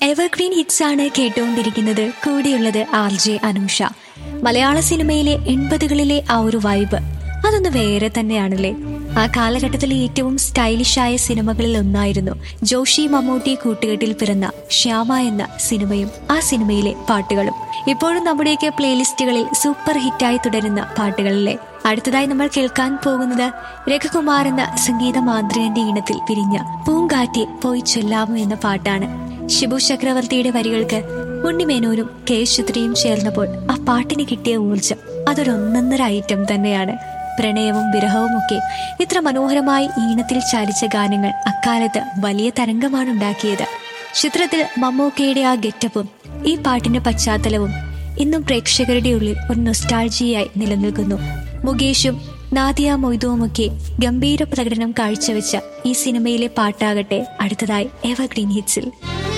evergreen hits ആണ് കേട്ടുകൊണ്ടിരിക്കുന്നത് കൂടെയുള്ളത് ആർ ജെ അനൂഷ മലയാള സിനിമയിലെ എൺപതുകളിലെ ആ ഒരു വൈബ് അതൊന്ന് വേറെ തന്നെയാണല്ലേ ആ കാലഘട്ടത്തിലെ ഏറ്റവും സ്റ്റൈലിഷായ സിനിമകളിൽ ഒന്നായിരുന്നു ജോഷി മമ്മൂട്ടി കൂട്ടുകെട്ടിൽ പിറന്ന ശ്യാമ എന്ന സിനിമയും ആ സിനിമയിലെ പാട്ടുകളും ഇപ്പോഴും നമ്മുടെയൊക്കെ പ്ലേലിസ്റ്റുകളിൽ സൂപ്പർ ഹിറ്റായി തുടരുന്ന പാട്ടുകളിലെ അടുത്തതായി നമ്മൾ കേൾക്കാൻ പോകുന്നത് രഘുകുമാർ എന്ന സംഗീത മാന്ത്രികന്റെ ഈണത്തിൽ പിരിഞ്ഞ പൂങ്കാറ്റി പോയി ചൊല്ലാമോ എന്ന പാട്ടാണ് ഷിബു ചക്രവർത്തിയുടെ വരികൾക്ക് ഉണ്ണിമേനോനും കെ ചിത്രയും ചേർന്നപ്പോൾ ആ പാട്ടിന് കിട്ടിയ ഊർജം അതൊരു ഒന്നൊന്നര ഐറ്റം തന്നെയാണ് പ്രണയവും വിരഹവും ഒക്കെ ഇത്ര മനോഹരമായി ഈണത്തിൽ ചാലിച്ച ഗാനങ്ങൾ അക്കാലത്ത് വലിയ തരംഗമാണ് ഉണ്ടാക്കിയത് ചിത്രത്തിൽ മമ്മൂക്കയുടെ ആ ഗെറ്റപ്പും ഈ പാട്ടിന്റെ പശ്ചാത്തലവും ഇന്നും പ്രേക്ഷകരുടെ ഉള്ളിൽ ഒരു നൊസ്റ്റാൾജിയായി നിലനിൽക്കുന്നു മുകേഷും നാദിയ മൊയ്തുവുമൊക്കെ ഗംഭീര പ്രകടനം കാഴ്ചവെച്ച ഈ സിനിമയിലെ പാട്ടാകട്ടെ അടുത്തതായി എവർഗ്രീൻ ഹിറ്റ്സിൽ